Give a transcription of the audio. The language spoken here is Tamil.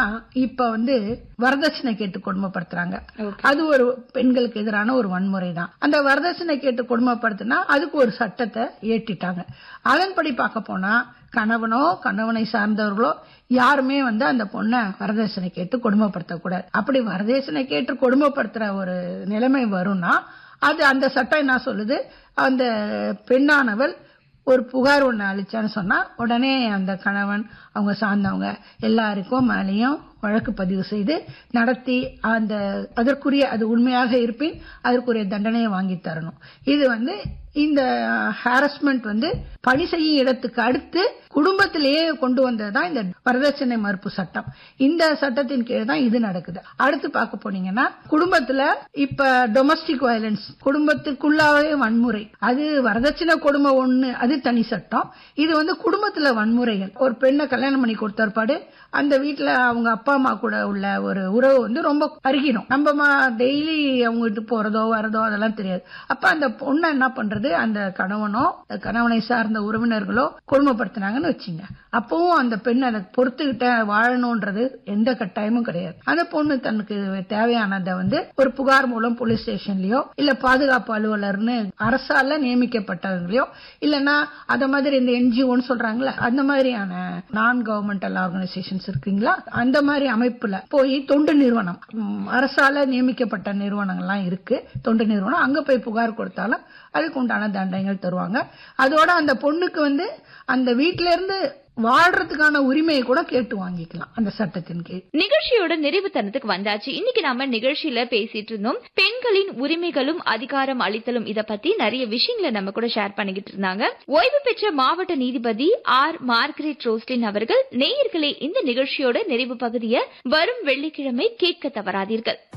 இப்ப வந்து வரதட்சணை கேட்டு கொடுமைப்படுத்துறாங்க Okay. அது ஒரு பெண்களுக்கு எதிரான ஒரு வன்முறை தான் அந்த வரதட்சணை கேட்டு கொடுமைப்படுத்தினா அதுக்கு ஒரு சட்டத்தை ஏற்றிட்டாங்க அதன்படி பார்க்க போனா கணவனோ கணவனை சார்ந்தவர்களோ யாருமே வந்து அந்த பொண்ணை வரதட்சணை கேட்டு கொடுமைப்படுத்தக்கூடாது அப்படி வரதட்சணை கேட்டு கொடுமைப்படுத்துற ஒரு நிலைமை வரும்னா அது அந்த சட்டம் என்ன சொல்லுது அந்த பெண்ணானவள் ஒரு புகார் ஒண்ணு அளிச்சான்னு சொன்னா உடனே அந்த கணவன் அவங்க சார்ந்தவங்க எல்லாருக்கும் மேலேயும் வழக்கு பதிவு செய்து நடத்தி அந்த அதற்குரிய அது உண்மையாக இருப்பின் அதற்குரிய தண்டனையை வாங்கி தரணும் இது வந்து இந்த ஹாரஸ்மெண்ட் வந்து பணி செய்யும் இடத்துக்கு அடுத்து குடும்பத்திலேயே கொண்டு வந்ததுதான் இந்த வரதட்சணை மறுப்பு சட்டம் இந்த சட்டத்தின் கீழ் தான் இது நடக்குது அடுத்து பார்க்க போனீங்கன்னா குடும்பத்துல இப்ப டொமஸ்டிக் வயலன்ஸ் குடும்பத்துக்குள்ளாவே வன்முறை அது வரதட்சணை கொடுமை ஒண்ணு அது தனி சட்டம் இது வந்து குடும்பத்துல வன்முறைகள் ஒரு பெண்ணை கல்யாணம் பண்ணி கொடுத்த பிற்பாடு அந்த வீட்டுல அவங்க அப்பா அம்மா கூட உள்ள ஒரு உறவு வந்து ரொம்ப அருகிடும் நம்ம டெய்லி அவங்க வீட்டு போறதோ வரதோ அதெல்லாம் தெரியாது அப்ப அந்த பொண்ணை என்ன பண்றது அந்த கணவனோ கணவனை சார்ந்த உறவினர்களோ கொடுமைப்படுத்தினாங்கன்னு வச்சுங்க அப்பவும் அந்த பெண் அதை பொறுத்துக்கிட்ட வாழணும்ன்றது எந்த கட்டாயமும் கிடையாது அந்த பொண்ணு தனக்கு தேவையானதை வந்து ஒரு புகார் மூலம் போலீஸ் ஸ்டேஷன்லயோ இல்ல பாதுகாப்பு அலுவலர்னு அரசால நியமிக்கப்பட்டவங்களையோ இல்லனா அத மாதிரி இந்த என்ஜிஓன்னு சொல்றாங்கல்ல அந்த மாதிரியான நான் கவர்மெண்டல் ஆர்கனைசேஷன்ஸ் இருக்குங்களா அந்த மாதிரி அமைப்புல போய் தொண்டு நிறுவனம் ம், அரசால நியமிக்கப்பட்ட நிறுவனங்கள்லாம் இருக்கு தொண்டு நிறுவனம் அங்க போய் புகார் கொடுத்தாலும் அதுக்கு உண்டான தண்டனைகள் தருவாங்க அதோட அந்த பொண்ணுக்கு வந்து அந்த வீட்ல இருந்து வாழ்றதுக்கான உரிமையை கூட கேட்டு வாங்கிக்கலாம் அந்த சட்டத்தின் கீழ் நிகழ்ச்சியோட நிறைவு தருணத்துக்கு வந்தாச்சு இன்னைக்கு நாம நிகழ்ச்சியில பேசிட்டு இருந்தோம் பெண்களின் உரிமைகளும் அதிகாரம் அளித்தலும் இத பத்தி நிறைய விஷயங்களை நம்ம கூட ஷேர் பண்ணிக்கிட்டு இருந்தாங்க ஓய்வு பெற்ற மாவட்ட நீதிபதி ஆர் மார்கரெட் ரோஸ்டின் அவர்கள் நேயர்களே இந்த நிகழ்ச்சியோட நிறைவு பகுதியை வரும் வெள்ளிக்கிழமை கேட்க தவறாதீர்கள்